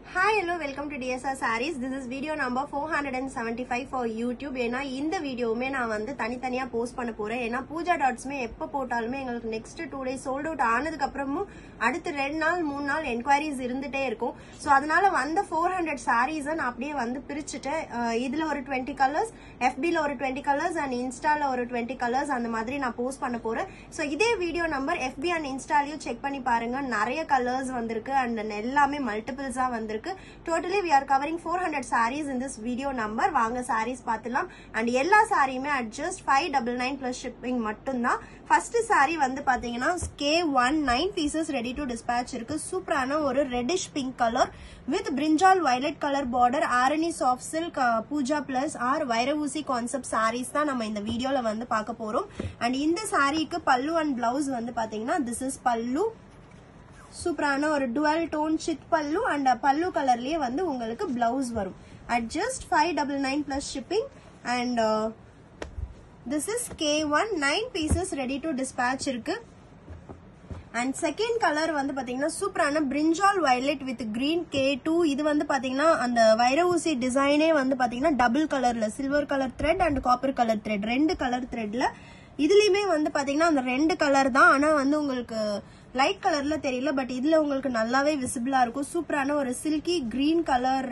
hi hello welcome to DSR saris this is video number four hundred and seventy five for YouTube ஏன்னா இந்த வீடியோவுமே நான் வந்து தனித்தனியா போஸ்ட் பண்ண போறேன் ஏன்னா பூஜா டாட்ஸ்மே எப்போ போட்டாலுமே எங்களுக்கு next two days sold out ஆனதுக்கு அப்புறமும் அடுத்து ரெண்டு நாள் மூணு நாள் என்கொயரிஸ் இருந்துட்டே இருக்கும் ஸோ அதனால வந்த ஃபோர் ஹண்ட்ரட் சாரீஸை நான் அப்படியே வந்து பிரிச்சுட்டேன் அஹ் இதுல ஒரு டுவெண்ட்டி கலர்ஸ் எஃபில ஒரு டுவெண்ட்டி கலர்ஸ் அண்ட் இன்ஸ்டால ஒரு டுவெண்ட்டி கலர்ஸ் அந்த மாதிரி நான் போஸ்ட் பண்ண போறேன் ஸோ இதே வீடியோ நம்பர் எஃபி அண்ட் இன்ஸ்டாலையும் செக் பண்ணி பாருங்க நிறைய கலர்ஸ் வந்திருக்கு அண்ட் எல்லாமே மல்டிபிள்ஸா வந்திருக்கு totally we are covering four hundred saris in this video number வாங்க சாரீஸ் பார்த்துலாம் அண்ட் எல்லா சாரியுமே at just five double nine plus shipping மட்டும்தான் ஃபர்ஸ்ட் சாரி வந்து பாத்தீங்கன்னா K one nine pieces ready to dispatch இருக்கு சூப்பரான ஒரு reddish pink colour with brinjal violet colour border Arani soft silk Pooja plus are வைரவூசி கான்செப்ட் சாரீஸ் தான் நம்ம இந்த வீடியோல வந்து பார்க்க போறோம் அண்ட் இந்த சாரீக்கு பல்லு அண்ட் பிளவுஸ் வந்து பாத்தீங்கன்னா திஸ் இஸ் பல்லு சூப்பரான ஒரு டுவெல் டோன் சித் பல்லு அண்ட் பல்லு கலர்லயே வந்து உங்களுக்கு பிளவுஸ் வரும் at just five double nine plus shipping and this is K one nine pieces ready to dispatch இருக்கு அண்ட் செகண்ட் கலர் வந்து பாத்தீங்கன்னா சூப்பரான brinjal violet with green K two இது வந்து பாத்தீங்கன்னா அந்த வைர ஊசி டிசைனே வந்து பாத்தீங்கன்னா டபுள் கலர்ல silver colour thread and copper colour thread ரெண்டு கலர் த்ரெட்ல இதுலயுமே வந்து பாத்தீங்கன்னா அந்த ரெண்டு கலர் தான் ஆனா வந்து உங்களுக்கு லைட் கலர்ல தெரியல பட் இதுல உங்களுக்கு நல்லாவே விசிபிளா இருக்கும் சூப்பரான ஒரு silky green colour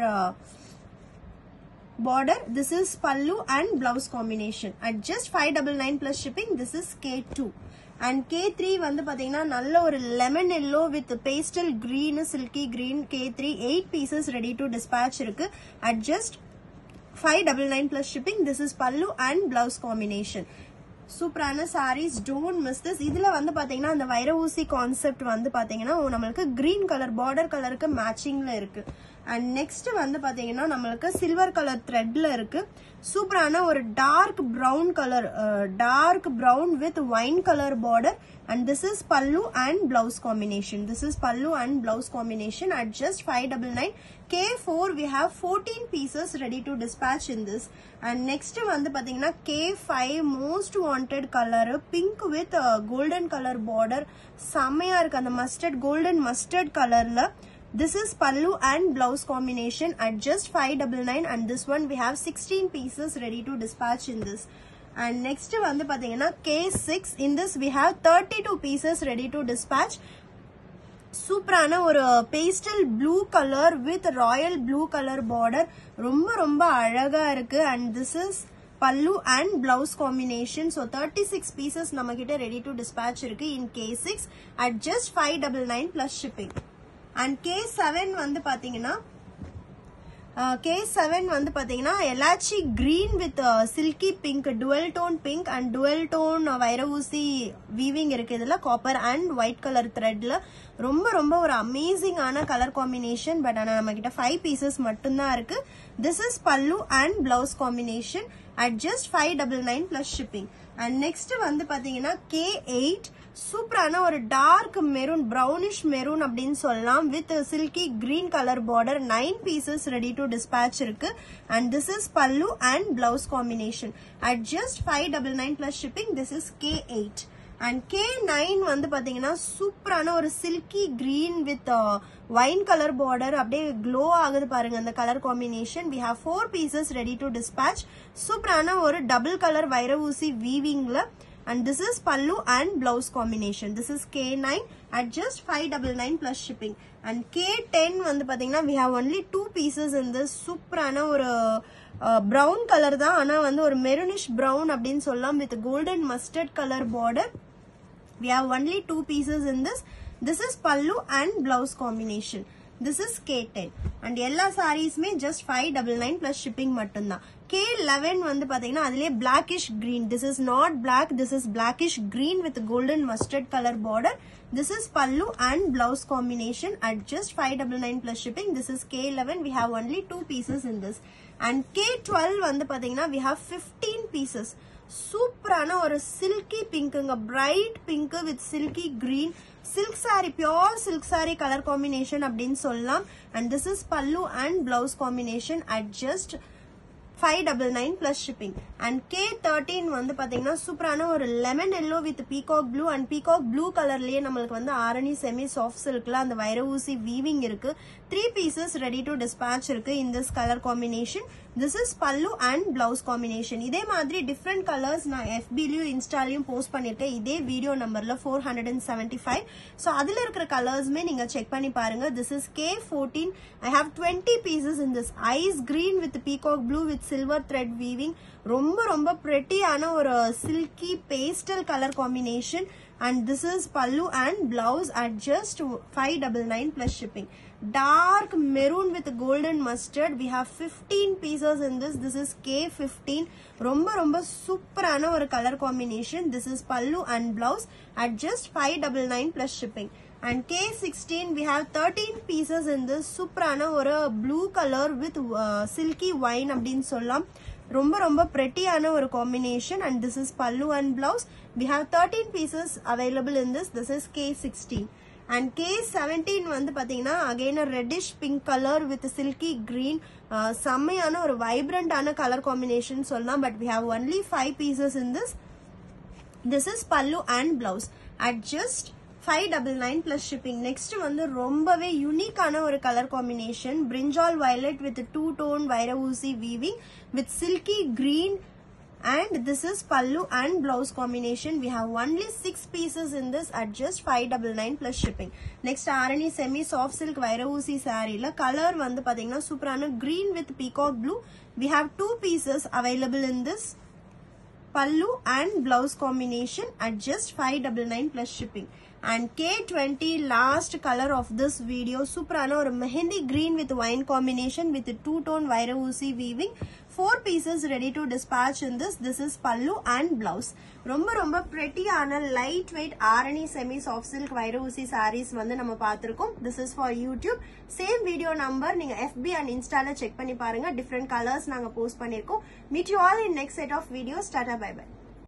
border this is pallu and blouse combination at just 599 plus shipping this is k2 and k3 வந்து பாத்தீங்கன்னா நல்ல ஒரு lemon yellow with pastel green silky green k3 8 pieces ready to dispatch இருக்கு at just 599 plus shipping this is pallu and blouse combination சூப்பரான saris don't miss this இதுல வந்து பாத்தீங்கன்னா அந்த வைர ஊசி கான்செப்ட் வந்து பாத்தீங்கன்னா நம்மளுக்கு கிரீன் கலர் பார்டர் கலருக்கு மேட்சிங்ல இருக்கு அண்ட் நெக்ஸ்ட் வந்து பாத்தீங்கன்னா நம்மளுக்கு சில்வர் கலர் த்ரெட்ல இருக்கு சூப்பரான ஒரு dark brown colour dark brown with wine colour border and this is pallu and blouse combination this is pallu and blouse combination at just five double nine K four we have fourteen pieces ready to dispatch in this and next வந்து பாத்தீங்கன்னா K five most wanted colour pink with golden colour border செம்மையா இருக்கு அந்த mustard golden mustard கலர்ல this is pallu and blouse combination at just 599 and this one we have 16 pieces ready to dispatch in this and next வந்து பாத்தீங்கன்னா K6 in this we have 32 pieces ready to dispatch சூப்பரான ஒரு pastel blue colour with royal blue colour border ரொம்ப ரொம்ப அழகா இருக்கு and this is pallu and blouse combination so thirty six pieces நம்ம கிட்ட ரெடி டு டிஸ்பேச் இருக்கு in K six at just five double nine plus shipping and K seven வந்து பாத்தீங்கன்னா K seven வந்து பாத்தீங்கன்னா elaichi green with silky pink dual tone pink and dual tone வைரவூசி weaving இருக்கு இதுல காப்பர் அண்ட் ஒயிட் கலர் த்ரெட்ல ரொம்ப ரொம்ப ஒரு அமேசிங்கான கலர் காம்பினேஷன் பட் ஆனா நம்ம கிட்ட ஃபைவ் பீசஸ் மட்டும்தான் இருக்கு this is pallu and blouse combination at just five double nine plus shipping and next வந்து பாத்தீங்கன்னா கே எயிட் சூப்பரான ஒரு டார்க் மெரூன் ப்ரௌனிஷ் மெரூன் அப்படின்னு சொல்லலாம் with silky green colour border nine pieces ready to dispatch இருக்கு and this is pallu and blouse combination at just five double nine plus shipping this is K eight and K nine வந்து பாத்தீங்கன்னா சூப்பரான ஒரு silky green with wine colour border அப்படியே glow ஆகுது பாருங்க அந்த colour combination we have four pieces ready to dispatch சூப்பரான ஒரு டபுள் கலர் வைரவூசி வீவிங்ல and this is pallu and blouse combination this is k9 at just 599 plus shipping and k10 வந்து பாத்தீங்கன்னா we have only two pieces in this சூப்பரான ஒரு brown colour தான் ஆனா வந்து ஒரு மெரூனிஷ் ப்ரௌன் அப்படின்னு சொல்லலாம் with golden mustard colour border we have only two pieces in this this is pallu and blouse combination this is k10 and எல்லா சாரீஸ்மே just 599 plus shipping மட்டும்தான் கே லெவன் வந்து பாத்தீங்கன்னா அதுலயே blackish green this is not black this is blackish green with golden mustard colour border this is pallu and blouse combination at just five double nine plus shipping this is K eleven we have only two pieces in this and K twelve வந்து பாத்தீங்கன்னா we have fifteen pieces சூப்பரான ஒரு silky பிங்க்குங்க bright pink with silky green silk sari pure silk sari colour combination அப்படின்னு சொல்லலாம் and this is pallu and blouse combination at just five double nine plus shipping and K thirteen வந்து பாத்தீங்கன்னா சூப்பரான ஒரு lemon yellow with peacock blue and peacock blue கலர்லயே நம்மளுக்கு வந்து Arani semi soft சில்க்ல அந்த வைர ஊசி வீவிங் இருக்கு three pieces ready to dispatch இருக்கு in this colour combination this is pallu and blouse combination இதே மாதிரி டிஃப்ரெண்ட் கலர்ஸ் நான் எஃபிலையும் இன்ஸ்டாலையும் போஸ்ட் பண்ணிருக்கேன் இதே வீடியோ நம்பர்ல four hundred and seventy five so அதுல இருக்கிற கலர்ஸ்மே நீங்க செக் பண்ணி பாருங்க this is K fourteen I have twenty pieces in this ice green with peacock blue with silver thread weaving ரொம்ப ரொம்ப ப்ரெட்டியான ஒரு silky pastel colour combination and this is pallu and blouse at just five double nine plus shipping dark maroon with golden mustard we have 15 pieces in this this is k15 ரொம்ப ரொம்ப சூப்பரான ஒரு colour combination this is pallu and blouse at just 599 plus shipping and k16 we have 13 pieces in this சூப்பரான ஒரு blue color with uh, silky wine அப்படின்னு சொல்லலாம் ரொம்ப ரொம்ப prettyயான ஒரு combination and this is pallu and blouse we have 13 pieces available in this this is k16 and K seventeen வந்து பாத்தீங்கன்னா again reddish pink colour with silky green செம்மையான ஒரு வைப்ரண்டான கலர் காம்பினேஷன் சொல்லலாம் but we have only five pieces in this this is pallu and blouse at just five double nine plus shipping next வந்து ரொம்பவே யூனிக்கான ஒரு colour combination brinjal violet with two tone வைர ஊசி weaving with silky green and this is pallu and blouse combination we have only six pieces in this at just 599 plus shipping next arani semi soft silk vairavusi saree la color வந்து பாத்தீங்கன்னா சூப்பரான green with peacock blue we have two pieces available in this pallu and blouse combination at just 599 plus shipping and K20 last color of this video சூப்பரான ஒரு mehndi green with wine combination with two tone வைரவூசி weaving four pieces ready to dispatch in this this is pallu and blouse ரொம்ப ரொம்ப prettyயான light weight Arani semi soft silk வைரவூசி sarees வந்து நம்ம பார்த்திருக்கோம் this is for YouTube same video number நீங்க FB and Instaல check பண்ணி பாருங்க different colors நாங்க post பண்ணிருக்கோம் meet you all in next set of videos tata bye bye